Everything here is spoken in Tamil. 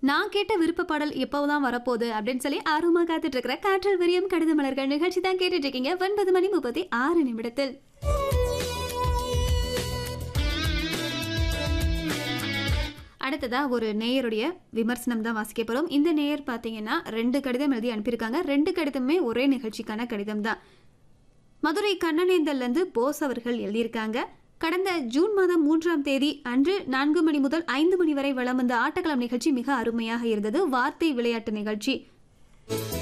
நான் கேட்ட விருப்ப பாடல் எப்போதான் வரப்போகுது அப்படின்னு சொல்லி ஆர்வமாக காத்துட்டு இருக்கிற காற்றல் விரியம் கடித மலர்கள் நிகழ்ச்சி தான் கேட்டுட்டு இருக்கீங்க ஒன்பது மணி முப்பத்தி ஆறு நிமிடத்தில் அடுத்ததா ஒரு நேயருடைய விமர்சனம் தான் வாசிக்க போறோம் இந்த நேயர் பார்த்தீங்கன்னா ரெண்டு கடிதம் எழுதி அனுப்பியிருக்காங்க ரெண்டு கடிதமே ஒரே நிகழ்ச்சிக்கான கடிதம் தான் மதுரை கண்ணனேந்தல்லேருந்து போஸ் அவர்கள் எழுதியிருக்காங்க கடந்த ஜூன் மாதம் மூன்றாம் தேதி அன்று நான்கு மணி முதல் ஐந்து மணி வரை வளம் வந்த ஆட்டக்களம் நிகழ்ச்சி மிக அருமையாக இருந்தது வார்த்தை விளையாட்டு நிகழ்ச்சி